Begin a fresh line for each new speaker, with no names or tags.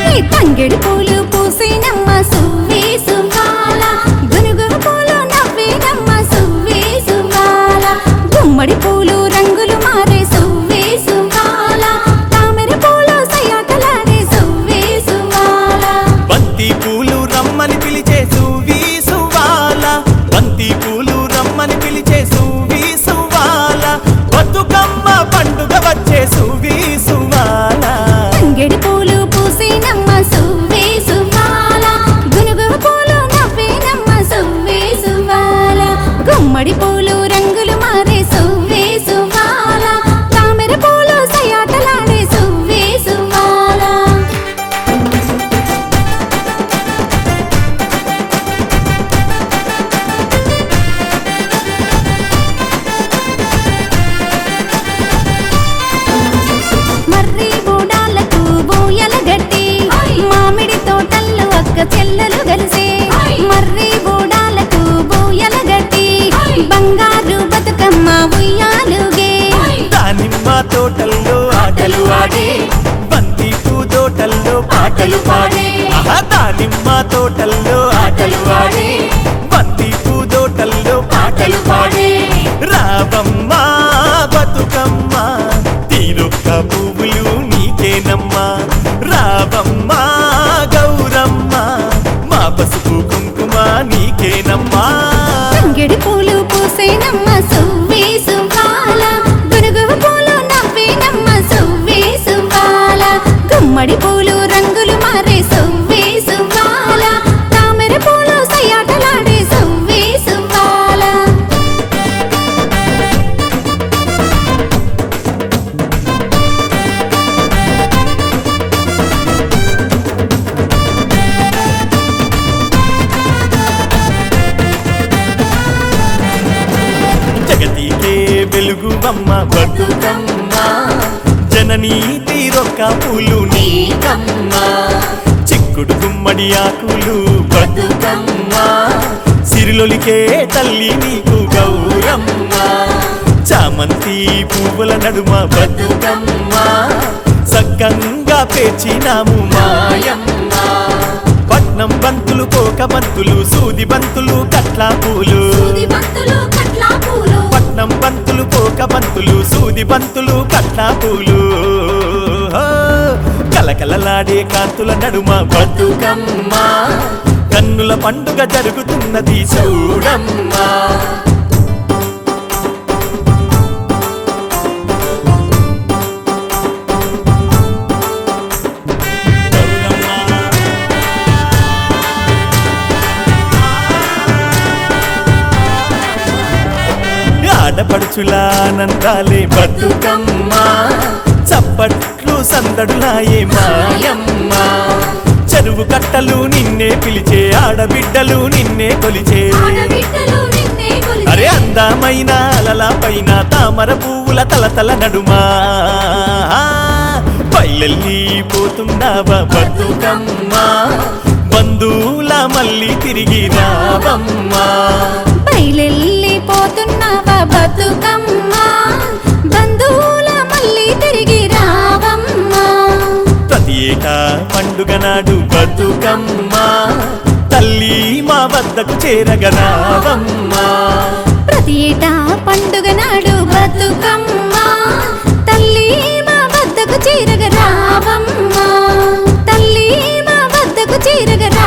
తంగెడు పూలు పూసేనమ్మ సువ్వే సువ్వాల గునుగు పూలు నవ్వేనమ్మ సువ్వే సువ్వాల గుమ్మడి పూలు రంగులు మారే సువ్వే సువ్వాల తామర పూలు సయాటలాడే సువ్వే సువ్వాల
బంతి పూలు రమ్మని పిలిచే సువి సువాల బంతి పూలు రమ్మని పిలిచే సువి సువాల బతుకమ్మ పండుగ వచ్చే సువి సువాల
తంగెడు పూలు పూసేనమ్మ సువ్వే సువ్వాల గునుగు పూలు నవ్వేనమ్మ సువ్వే సువ్వాల గుమ్మడి పూలు రంగులు మారే సువ్వే సువ్వాల తామర పూలు సయాటలాడే సువ్వే సువ్వాల మర్రి బూడాలకు బూయల గట్టి మామిడి తోటల్లో అక్క చెల్లెలు కలిసే మర్రి బూడాలకు బూయల గట్టి బంగారు బతుకమ్మ ఉయ్యాలుగే
దానిమ్మ తోటల్లో ఆటలు ఆడే బంతి పూ తోటల్లో పాటలు పాడే ఆహా, దానిమ్మ తోటల్లో ఆటలు ఆడే బంతి పూ తోటల్లో పాటలు పాడే రావమ్మ బతుకమ్మ తీరొక్క పువ్వులు నీకేనమ్మా రావమ్మ గౌరమ్మ మా పసుపు కుంకుమ నీకేనమ్మా
తంగెడి పూలు పూసేనమ్మ సువ్వే సువ్వాల గునుగు పూలు నవ్వేనమ్మ సువ్వే సువ్వాల గుమ్మడి పూలు రంగులు మారే సువ్వే సువ్వాల తామర పూలు సయాటలాడే సువ్వే సువ్వాల
జగతికే వెలుగువమ్మ బతుకమ్మ జననీ తీరొక్క పూలు నీకమ్మ చిక్కుడు గుమ్మడి ఆకులు బతుకమ్మ సిరిలొలికే తల్లి నీకు గౌరమ్మ చామంతి పువ్వుల నడుమ బతుకమ్మ సక్కంగా పేర్చినాము మాయమ్మ పట్నం బంతులు కోక బంతులు సూది బంతులు కట్ల పూలు
సూది బంతులు కట్ల పూలు
పట్నం బంతులు కోక బంతులు సూది బంతులు కట్ల పూలు హో! కలకలలాడే కాంతుల నడుమ బతుకమ్మ కన్నుల పండుగ జరుగుతున్నది చూడమ్మా ఆడపడుచుల ఆనందాలే బతుకమ్మ చప్పట్లు సందడులాయే మాయమ్మ చెరువు కట్టలు నిన్నే పిలిచే ఆడబిడ్డలు నిన్నే కొలిచే
ఆడబిడ్డలు నిన్నే కొలిచే
అరే అందమైన అలల పైన తామర పువ్వుల తలతల నడుమా పల్లెల్లి పోతున్నావా బతుకమ్మ బంధువుల మళ్ళీ తిరిగి రావమ్మా
బయలెల్లి పోతున్నావా బతుకమ్మ బంధువుల మళ్ళీ తిరిగి రావమ్మా
ప్రతి ఏటా పండుగ నాడు బతుకమ్మ తల్లి మా వద్దకు చేరగరావమ్మా
ప్రతి ఏటా పండుగ నాడు బతుకమ్మ తల్లి మా వద్దకు చేరగ రావమ్మ తల్లి మా వద్దకు చేరగ